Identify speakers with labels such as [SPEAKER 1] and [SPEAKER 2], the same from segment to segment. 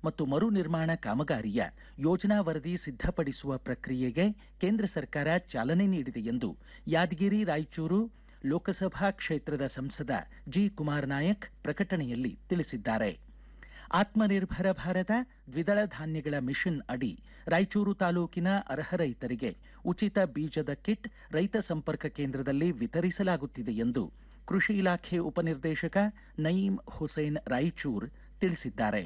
[SPEAKER 1] ಮತ್ತು ಮರು ನಿರ್ಮಾಣ ಕಾಮಗಾರಿಯ ಯೋಜನಾ ವರದಿ ಸಿದ್ಧಪಡಿಸುವ ಪ್ರಕ್ರಿಯೆಗೆ ಕೇಂದ್ರ ಸರ್ಕಾರ ಚಾಲನೆ ನೀಡಿದೆ ಎಂದು ಯಾದಗಿರಿ ರಾಯಚೂರು ಲೋಕಸಭಾ ಕ್ಷೇತ್ರದ ಸಂಸದ ಜಿ ಕುಮಾರ್ ನಾಯಕ್ ಪ್ರಕಟಣೆಯಲ್ಲಿ ತಿಳಿಸಿದ್ದಾರೆ ಆತ್ಮನಿರ್ಭರ ಭಾರತ ದ್ವಿದಳ ಧಾನ್ಯಗಳ ಮಿಷನ್ ಅಡಿ ರಾಯಚೂರು ತಾಲೂಕಿನ ಅರ್ಹ ರೈತರಿಗೆ ಉಚಿತ ಬೀಜದ ಕಿಟ್ ರೈತ ಸಂಪರ್ಕ ಕೇಂದ್ರದಲ್ಲಿ ವಿತರಿಸಲಾಗುತ್ತಿದೆ ಎಂದು ಕೃಷಿ ಇಲಾಖೆ ಉಪನಿರ್ದೇಶಕ ನಯೀಂ ಹುಸೇನ್ ರಾಯಚೂರ್ ತಿಳಿಸಿದ್ದಾರೆ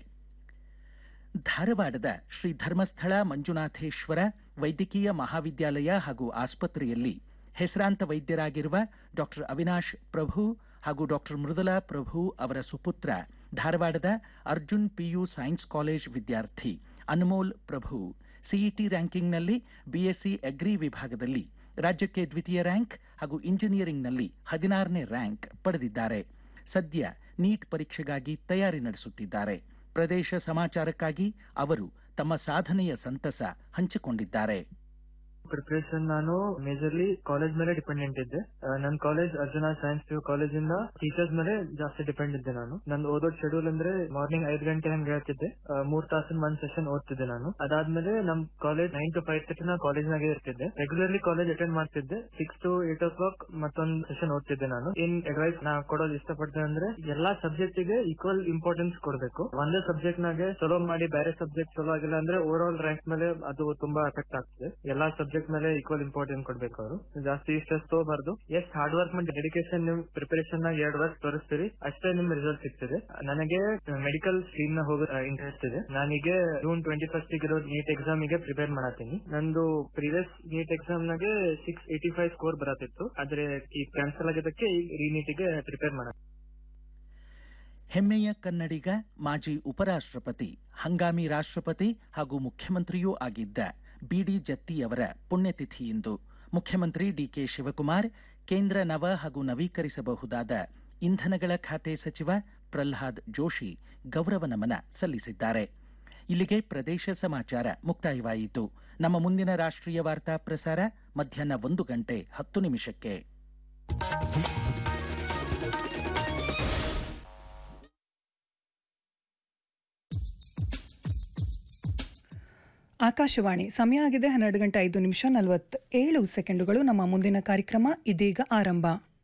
[SPEAKER 1] ಧಾರವಾಡದ ಶ್ರೀ ಧರ್ಮಸ್ಥಳ ಮಂಜುನಾಥೇಶ್ವರ ವೈದ್ಯಕೀಯ ಮಹಾವಿದ್ಯಾಲಯ ಹಾಗೂ ಆಸ್ಪತ್ರೆಯಲ್ಲಿ ಹೆಸರಾಂತ ವೈದ್ಯರಾಗಿರುವ ಡಾಕ್ಟರ್ ಅವಿನಾಶ್ ಪ್ರಭು ಹಾಗೂ ಡಾಕ್ಟರ್ ಮೃದುಲಾ ಪ್ರಭು ಅವರ ಸುಪುತ್ರ ಧಾರವಾಡದ ಅರ್ಜುನ್ ಪಿಯು ಸೈನ್ಸ್ ಕಾಲೇಜ್ ವಿದ್ಯಾರ್ಥಿ ಅನ್ಮೋಲ್ ಪ್ರಭು ಸಿಇಟಿ ರ್ಯಾಂಕಿಂಗ್ನಲ್ಲಿ ಬಿಎಸ್ಸಿ ಅಗ್ರಿ ವಿಭಾಗದಲ್ಲಿ ರಾಜ್ಯಕ್ಕೆ ದ್ವಿತೀಯ ರ್ಯಾಂಕ್ ಹಾಗೂ ಇಂಜಿನಿಯರಿಂಗ್ನಲ್ಲಿ ಹದಿನಾರನೇ ರ್ಯಾಂಕ್ ಪಡೆದಿದ್ದಾರೆ ಸದ್ಯ ನೀಟ್ ಪರೀಕ್ಷೆಗಾಗಿ ತಯಾರಿ ನಡೆಸುತ್ತಿದ್ದಾರೆ ಪ್ರದೇಶ ಸಮಾಚಾರಕ್ಕಾಗಿ ಅವರು ತಮ್ಮ ಸಾಧನೆಯ ಸಂತಸ ಹಂಚಿಕೊಂಡಿದ್ದಾರೆ
[SPEAKER 2] ಪ್ರಿಪರೇಷನ್ ನಾನು ಮೇಜರ್ಲಿ ಕಾಲೇಜ್ ಮೇಲೆ ಡಿಪೆಂಡೆಂಟ್ ಇದ್ದೆ ಆ, ನನ್ college Arjuna science P college ಇಂದ ಟೀಚರ್ಸ್ ಮೇಲೆ ಜಾಸ್ತಿ ಡಿಪೆಂಡ್ ಇದ್ದೆ ನಾನು ನಂದು ಓದೋದ್ ಶೆಡ್ಯೂಲ್ ಅಂದ್ರೆ ಮಾರ್ನಿಂಗ್ ಐದ್ ಗಂಟೆ ಹಂಗೆ ಹೇಳ್ತಿದ್ದೆ ಆ, ಮೂರ್ ತಾಸಿನ ಒಂದ್ ಸೆಷನ್ ಓದ್ತಿದ್ದೆ ನಾನು ಅದಾದ್ಮೇಲೆ ನಮ್ college nine to five thirty ನಾ ಕಾಲೇಜ್ ನಾಗೆ ಇರ್ತಿದ್ದೆ ರೆಗ್ಯುಲರ್ಲಿ ಕಾಲೇಜ್ ಅಟೆಂಡ್ ಮಾಡ್ತಿದ್ದೆ six to eight o'clock ಮತ್ತೊಂದ್ ಸೆಷನ್ ಓದ್ತಿದ್ದೆ ನಾನು ಇನ್ ಅಡ್ವೈಸ್ ನಾ ಕೊಡೋದು ಇಷ್ಟಪಡ್ತೇನೆ ಅಂದ್ರೆ ಎಲ್ಲಾ ಸಬ್ಜೆಕ್ಟ್ ಗೆ ಈಕ್ವಲ್ ಇಂಪಾರ್ಟೆನ್ಸ್ ಕೊಡ್ಬೇಕು ಒಂದೇ ಸಬ್ಜೆಕ್ಟ್ ನಾಗೆ ಚಲೋ ಮಾಡಿ ಬೇರೆ ಸಬ್ಜೆಕ್ಟ್ ಚಲೋ ಆಗಿಲ್ಲ ಅಂದ್ರೆ ಓವರ್ ಆಲ್ ರ್ಯಾಂಕ್ ಮೇಲೆ ಅದು ತುಂಬಾ ಎಫೆಕ್ಟ್ ಆಗ್ತದೆ ಎಲ್ಲಾ ಸಬ್ಜೆಕ್ಟ್ ಮೇಲೆ ಈಕ್ವಲ್ ಇಂಪಾರ್ಟೆನ್ಸ್ ಕೊಡ್ಬೇಕು ಅವರು ಜಾಸ್ತಿ ಸ್ಟ್ರೆಸ್ ತಗೋಬಾರ್ದು ಎಷ್ಟ್ ಹಾರ್ಡ್ ವರ್ಕ್ ಮಾಡಿ ಡೆಡಿಕೇಶನ್ ನಿಮ್ ಪ್ರಿಪರೇಷನ್ ನಾಗ ಎರಡ್ ವರ್ಷ ತೋರಿಸ್ತೀರಿ ಅಷ್ಟೇ ನಿಮ್ ರಿಸಲ್ಟ್ ಸಿಗ್ತದೆ ನನಗೆ ಮೆಡಿಕಲ್ ಸ್ಟ್ರೀಮ್ ನ ಹೋಗೋ ಇಂಟ್ರೆಸ್ಟ್ ಇದೆ ನಾನೀಗ ಜೂನ್ ಟ್ವೆಂಟಿ ಫಸ್ಟ್ ಇರೋ ನೀಟ್ ಎಕ್ಸಾಮ್ ಗೆ ಪ್ರಿಪೇರ್ ಮಾಡತ್ತೀನಿ ನಂದು ಪ್ರೀವಿಯಸ್ ನೀಟ್ ಎಕ್ಸಾಮ್ ನಾಗೆ ಸಿಕ್ಸ್ ಏಟಿ ಫೈವ್ ಸ್ಕೋರ್ ಬರತ್ತಿತ್ತು ಆದ್ರೆ ಈ ಕ್ಯಾನ್ಸಲ್ ಆಗಿದ್ದಕ್ಕೆ ಈಗ ರೀನೀಟ್ ಗೆ ಪ್ರಿಪೇರ್ ಮಾಡ
[SPEAKER 1] ಹೆಮ್ಮೆಯ ಕನ್ನಡಿಗ ಮಾಜಿ ಉಪರಾಷ್ಟ್ರಪತಿ ಹಂಗಾಮಿ ರಾಷ್ಟ್ರಪತಿ ಹಾಗೂ ಮುಖ್ಯಮಂತ್ರಿಯೂ ಆಗಿದ್ದ ಬಿಡಿ ಜತ್ತಿಯವರ ಪುಣ್ಯತಿಥಿ ಇಂದು ಮುಖ್ಯಮಂತ್ರಿ ಡಿಕೆ ಶಿವಕುಮಾರ್ ಕೇಂದ್ರ ನವ ಹಾಗೂ ನವೀಕರಿಸಬಹುದಾದ ಇಂಧನಗಳ ಖಾತೆ ಸಚಿವ ಪ್ರಹ್ಲಾದ್ ಜೋಶಿ ಗೌರವ ನಮನ ಸಲ್ಲಿಸಿದ್ದಾರೆ ಇಲ್ಲಿಗೆ ಪ್ರದೇಶ ಸಮಾಚಾರ ಮುಕ್ತಾಯವಾಯಿತು ನಮ್ಮ ಮುಂದಿನ ರಾಷ್ಟ್ರೀಯ ವಾರ್ತಾ ಪ್ರಸಾರ ಮಧ್ಯಾಹ್ನ ಒಂದು ಗಂಟೆ ಹತ್ತು ನಿಮಿಷಕ್ಕೆ
[SPEAKER 3] ಆಕಾಶವಾಣಿ ಸಮಯ ಆಗಿದೆ ಹನ್ನೆರಡು ಗಂಟೆ ಐದು ನಿಮಿಷ ನಲವತ್ತೇಳು ಸೆಕೆಂಡುಗಳು ನಮ್ಮ ಮುಂದಿನ ಕಾರ್ಯಕ್ರಮ ಇದೀಗ ಆರಂಭ